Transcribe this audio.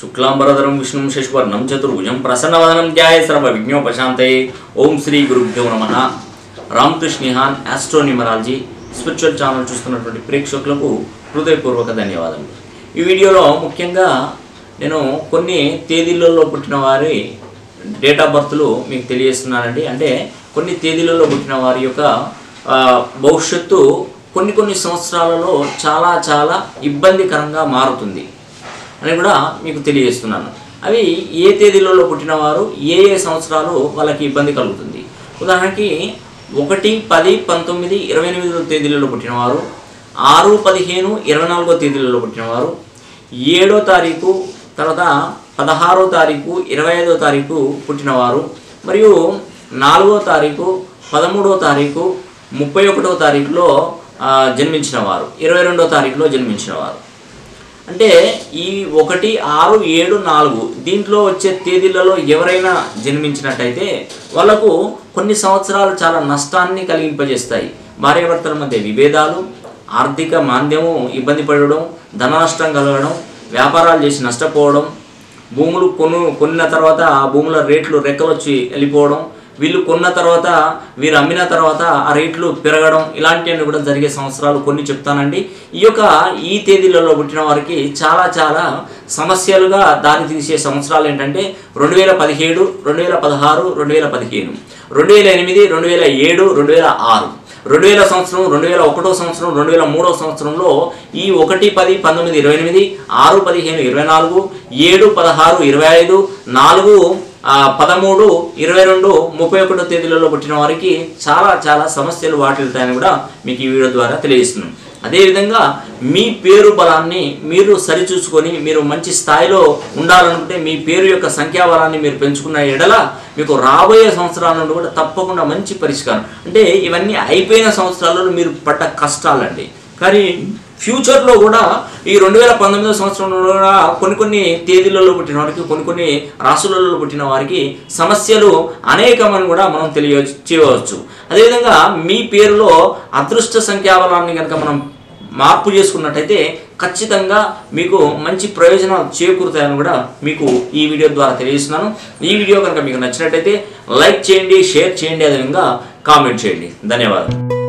శుక్లాంబరధరం విష్ణుం శశివర్ణం చతుర్భుజం ప్రసన్నవదనం ధ్యాయ సర్వ విజ్ఞోపశాంతయే ఓం శ్రీ గురుభ్యో నమ రామకృష్ణిహాన్ ఆస్ట్రోనిమరాలజీ స్పిరిచువల్ ఛానల్ చూస్తున్నటువంటి ప్రేక్షకులకు హృదయపూర్వక ధన్యవాదాలు ఈ వీడియోలో ముఖ్యంగా నేను కొన్ని తేదీలలో పుట్టిన వారి డేట్ ఆఫ్ బర్త్లు మీకు తెలియజేస్తున్నానండి అంటే కొన్ని తేదీలలో పుట్టిన వారి యొక్క ఆ, భవిష్యత్తు కొన్ని కొన్ని సంవత్సరాలలో చాలా చాలా ఇబ్బందికరంగా మారుతుంది అని కూడా మీకు తెలియజేస్తున్నాను అవి ఏ తేదీలలో పుట్టినవారు ఏ ఏ సంవత్సరాలు వాళ్ళకి ఇబ్బంది కలుగుతుంది ఉదాహరణకి ఒకటి పది పంతొమ్మిది ఇరవై ఎనిమిదో తేదీలలో పుట్టినవారు ఆరు పదిహేను ఇరవై నాలుగో తేదీలలో పుట్టినవారు ఏడో తారీఖు తర్వాత పదహారో తారీఖు ఇరవై ఐదో తారీఖు పుట్టినవారు మరియు నాలుగో తారీఖు పదమూడో తారీఖు ముప్పై ఒకటో తారీఖులో ఆ, జన్మించిన వారు ఇరవై రెండో తారీఖులో జన్మించిన వారు అంటే ఈ ఒకటి ఆరు ఏడు నాలుగు దీంట్లో వచ్చే తేదీలలో ఎవరైనా జన్మించినట్టయితే వాళ్ళకు కొన్ని సంవత్సరాలు చాలా నష్టాన్ని కలిగింపజేస్తాయి భార్యాభర్తల మధ్య విభేదాలు ఆర్థిక మాంద్యము ఇబ్బంది పడడం ధన నష్టం కలగడం వ్యాపారాలు చేసి నష్టపోవడం భూములు కొను కొన్న తర్వాత ఆ భూముల రేట్లు రెక్కలు వచ్చి వెళ్ళిపోవడం వీళ్ళు కొన్న తర్వాత వీరు అమ్మిన తర్వాత ఆ రేట్లు పెరగడం ఇలాంటివన్నీ కూడా జరిగే సంవత్సరాలు కొన్ని చెప్తానండి ఈ యొక్క ఈ తేదీలలో పుట్టిన వారికి చాలా చాలా సమస్యలుగా దారి తీసే సంవత్సరాలు ఏంటంటే రెండు వేల పదిహేడు రెండు వేల పదహారు రెండు వేల పదిహేను రెండు వేల ఎనిమిది రెండు వేల ఏడు రెండు వేల ఆరు రెండు వేల సంవత్సరం రెండు వేల ఒకటో సంవత్సరం రెండు వేల మూడో సంవత్సరంలో ఈ ఒకటి పది పంతొమ్మిది ఇరవై ఎనిమిది ఆరు పదిహేను ఇరవై నాలుగు ఏడు పదహారు ఇరవై ఐదు నాలుగు ఆ, పదమూడు ఇరవై రెండు ముప్పై ఒకటో తేదీలలో పుట్టిన వారికి చాలా చాలా సమస్యలు వాటిల్తాయని కూడా మీకు ఈ వీడియో ద్వారా తెలియజేస్తున్నాను అదేవిధంగా మీ పేరు బలాన్ని మీరు సరిచూసుకొని మీరు మంచి స్థాయిలో ఉండాలనుకుంటే మీ పేరు యొక్క సంఖ్యాబలాన్ని మీరు పెంచుకున్న ఎడల మీకు రాబోయే సంవత్సరాల నుండి కూడా తప్పకుండా మంచి పరిష్కారం అంటే ఇవన్నీ అయిపోయిన సంవత్సరాలలో మీరు పడ్డ కష్టాలండి కానీ ఫ్యూచర్లో కూడా ఈ రెండు వేల పంతొమ్మిదో సంవత్సరంలో కూడా కొన్ని కొన్ని తేదీలలో పుట్టిన వారికి కొన్ని కొన్ని రాసులలో పుట్టిన వారికి సమస్యలు అనేకమని కూడా మనం తెలియ చేయవచ్చు అదేవిధంగా మీ పేరులో అదృష్ట సంఖ్యాబలాన్ని కనుక మనం మార్పు చేసుకున్నట్టయితే ఖచ్చితంగా మీకు మంచి ప్రయోజనాలు చేకూరుతాయని కూడా మీకు ఈ వీడియో ద్వారా తెలియజేస్తున్నాను ఈ వీడియో కనుక మీకు నచ్చినట్టయితే లైక్ చేయండి షేర్ చేయండి అదేవిధంగా కామెంట్ చేయండి ధన్యవాదాలు